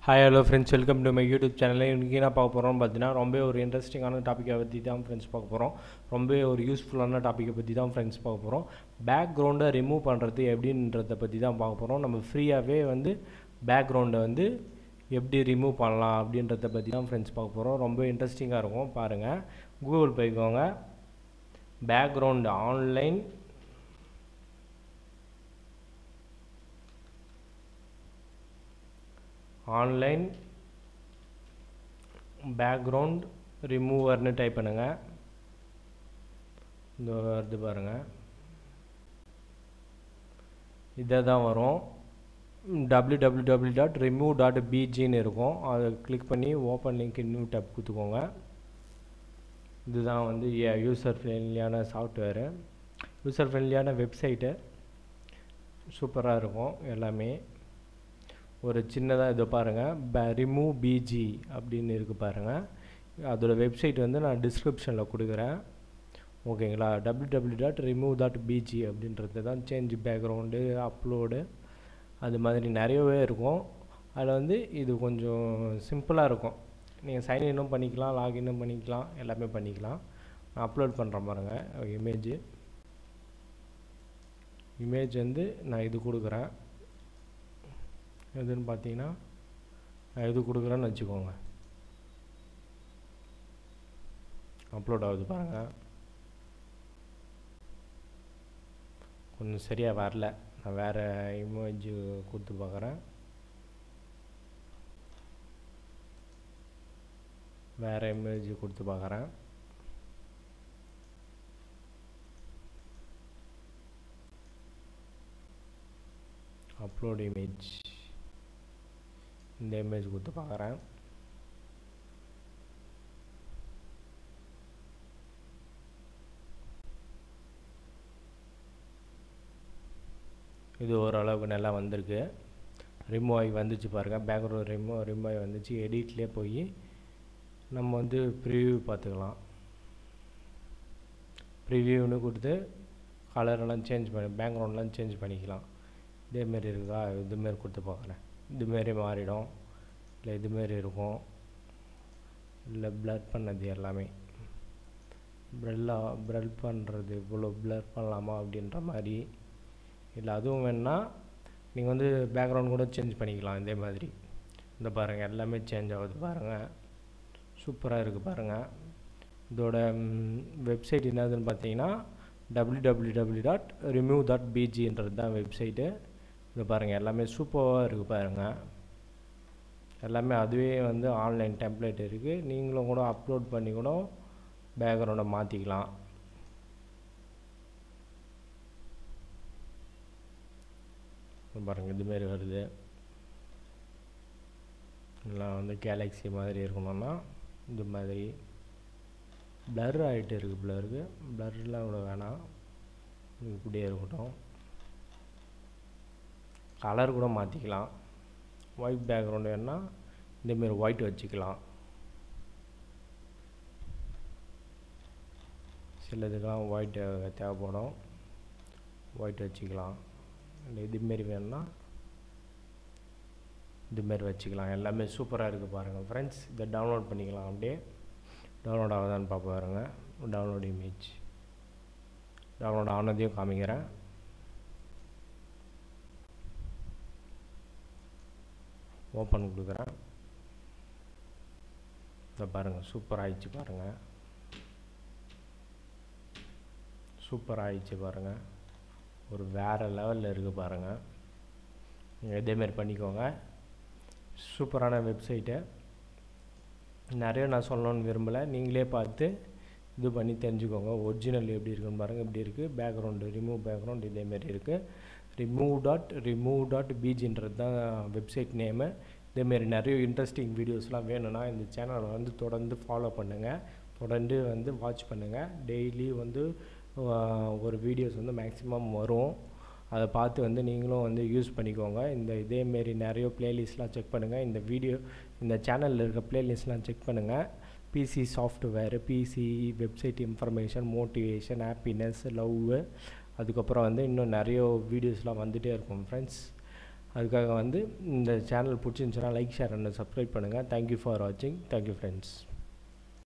hi hello friends welcome to my YouTube சேனலில் இன்றைக்கி என்ன பார்க்க போகிறோம் பார்த்தீங்கன்னா ரொம்ப ஒரு இன்ட்ரெஸ்டிங்கான டாப்பிக்கை பற்றி தான் ஃப்ரெண்ட்ஸ் பார்க்க போகிறோம் ரொம்ப ஒரு யூஸ்ஃபுல்லான டாப்பிக்கை பற்றி தான் ஃப்ரெண்ட்ஸ் பார்க்க போகிறோம் பேக்ரவுண்டை ரிமூவ் பண்ணுறது எப்படின்றத பற்றி தான் பார்க்க போகிறோம் நம்ம ஃப்ரீயாகவே வந்து பேக்ரவுண்டை வந்து எப்படி ரிமூவ் பண்ணலாம் அப்படின்றத பற்றி தான் ஃப்ரெண்ட்ஸ் பார்க்க போகிறோம் ரொம்ப இன்ட்ரெஸ்டிங்காக இருக்கும் பாருங்கள் கூகுள் போய்க்கோங்க பேக்ரவுண்ட் ஆன்லைன் ஆன்லைன் பேக்ரவுண்ட் ரிமூவர்னு டைப் பண்ணுங்கள் இந்த வருது பாருங்கள் இதை தான் வரும் W W W dot remove dot பிஜின்னு இருக்கும் அதை கிளிக் பண்ணி ஓப்பன் லிங்க் நியூ டேப் கொடுத்துக்கோங்க இதுதான் வந்து யூசர் ஃப்ரெண்ட்லியான சாஃப்ட்வேரு யூசர் ஃப்ரெண்ட்லியான வெப்சைட்டு சூப்பராக இருக்கும் எல்லாமே ஒரு சின்னதாக இதை பாருங்கள் ப ரிமூவ் பிஜி அப்படின்னு இருக்குது பாருங்கள் அதோட வெப்சைட் வந்து நான் டிஸ்கிரிப்ஷனில் கொடுக்குறேன் ஓகேங்களா W W dot remove dot BG அப்படின்றது தான் சேஞ்ச் பேக்ரவுண்டு அப்லோடு அது மாதிரி நிறையவே இருக்கும் அதில் வந்து இது கொஞ்சம் சிம்பிளாக இருக்கும் நீங்கள் சைன்இன்னும் பண்ணிக்கலாம் லாகின்னும் பண்ணிக்கலாம் எல்லாமே பண்ணிக்கலாம் நான் அப்லோட் பண்ணுறேன் பாருங்கள் இமேஜு இமேஜ் வந்து நான் இது கொடுக்குறேன் எதுன்னு பார்த்தீங்கன்னா நான் இது கொடுக்குறேன்னு வச்சுக்கோங்க அப்லோட் ஆகுது பாருங்கள் கொஞ்சம் சரியாக வரல நான் வேறு இமேஜ் கொடுத்து பார்க்குறேன் வேறு இமேஜ் கொடுத்து பார்க்குறேன் அப்லோட் இமேஜ் இந்த இமேஜ் கொடுத்து பார்க்குறேன் இது ஓரளவுக்கு நல்லா வந்திருக்கு ரிமூவ் ஆகி வந்துச்சு பாருங்கள் பேக்ரவுண்ட் ரிமூவ் ரிமூவ் ஆகி வந்துச்சு எடிட்லேயே போய் நம்ம வந்து ப்ரிவியூ பார்த்துக்கலாம் ப்ரிவியூன்னு கொடுத்து கலரெல்லாம் சேஞ்ச் பண்ணி பேக்ரவுண்ட்லாம் சேஞ்ச் பண்ணிக்கலாம் இதேமாரி இருக்கா இதுமாரி கொடுத்து பார்க்குறேன் இதுமாரி மாறிடும் இல்லை இதுமாரி இருக்கும் இல்லை ப்ளர் பண்ணது எல்லாமே ப்ரெல்லாக ப்ரெல் பண்ணுறது இவ்வளோ ப்ளர் பண்ணலாமா அப்படின்ற மாதிரி இல்லை அதுவும் வேணால் நீங்கள் வந்து பேக்ரவுண்ட் கூட சேஞ்ச் பண்ணிக்கலாம் இதே மாதிரி இந்த பாருங்கள் எல்லாமே சேஞ்ச் ஆகுது பாருங்கள் சூப்பராக இருக்குது பாருங்கள் இதோட வெப்சைட் என்னதுன்னு பார்த்தீங்கன்னா W W W dot remove dot பிஜின்றது தான் வெப்சைட்டு இது பாருங்கள் எல்லாமே சூப்பராக இருக்குது பாருங்கள் எல்லாமே அதுவே வந்து ஆன்லைன் டெம்ப்ளேட் இருக்குது நீங்களும் கூட அப்லோட் பண்ணி கூட பேக்ரவுண்டை மாற்றிக்கலாம் பாருங்கள் இதுமாரி வருது எல்லாம் வந்து கேலக்ஸி மாதிரி இருக்கணும்னா இது மாதிரி ப்ளர் ஆகிட்டு இருக்குது ப்ளருக்கு ப்ளர்லாம் கூட வேணாம் இப்படியே இருக்கட்டும் கலர் கூட மாற்றிக்கலாம் ஒயிட் பேக்ரவுண்டு வேணால் இந்தமாரி ஒயிட் வச்சுக்கலாம் சிலதுக்கெலாம் ஒயிட் தேவைப்படும் ஒயிட் வச்சுக்கலாம் இல்லை இதுமாரி வேணும்னா இதுமாரி வச்சுக்கலாம் எல்லாமே சூப்பராக இருக்குது பாருங்கள் ஃப்ரெண்ட்ஸ் இதை டவுன்லோட் பண்ணிக்கலாம் அப்படியே டவுன்லோட் ஆகுதான்னு பார்ப்ப பாருங்க டவுன்லோட் இமேஜ் டவுன்லோட் ஆனதையும் காமிக்கிறேன் ஓப்பன் கொடுக்குறேன் இதை பாருங்கள் சூப்பர் ஆயிடுச்சு பாருங்கள் சூப்பர் ஆயிடுச்சு பாருங்கள் ஒரு வேறு லெவலில் இருக்குது பாருங்கள் நீங்கள் இதேமாரி பண்ணிக்கோங்க சூப்பரான வெப்சைட்டு நிறைய நான் சொல்லணும்னு விரும்பலை நீங்களே பார்த்து இது பண்ணி தெரிஞ்சுக்கோங்க ஒரிஜினல் எப்படி இருக்குன்னு பாருங்கள் இப்படி இருக்குது பேக்ரவுண்டு ரிமூவ் பேக்ரவுண்ட் இதேமாரி இருக்குது ரிமூவ் டாட் ரிமூவ் டாட் பீஜின்றது தான் வெப்சைட் நேமு இதேமாரி நிறைய இன்ட்ரெஸ்டிங் வீடியோஸ்லாம் வேணும்னா இந்த சேனலை வந்து தொடர்ந்து ஃபாலோ பண்ணுங்கள் தொடர்ந்து வந்து வாட்ச் பண்ணுங்கள் டெய்லி வந்து ஒரு வீடியோஸ் வந்து மேக்ஸிமம் வரும் அதை பார்த்து வந்து நீங்களும் வந்து யூஸ் பண்ணிக்கோங்க இந்த இதேமாரி நிறைய ப்ளேலிஸ்ட்லாம் செக் பண்ணுங்கள் இந்த வீடியோ இந்த சேனலில் இருக்க ப்ளேலிஸ்ட்லாம் செக் பண்ணுங்கள் PC software PC website information motivation happiness love அதுக்கப்புறம் வந்து இன்னும் நிறைய வீடியோஸ்லாம் வந்துகிட்டே இருக்கும் ஃப்ரெண்ட்ஸ் அதுக்காக வந்து இந்த சேனல் பிடிச்சிருந்துச்சுன்னா லைக் ஷேர் அண்ட் சப்ஸ்கிரைப் பண்ணுங்கள் தேங்க்யூ ஃபார் வாட்சிங் தேங்க்யூ ஃப்ரெண்ட்ஸ்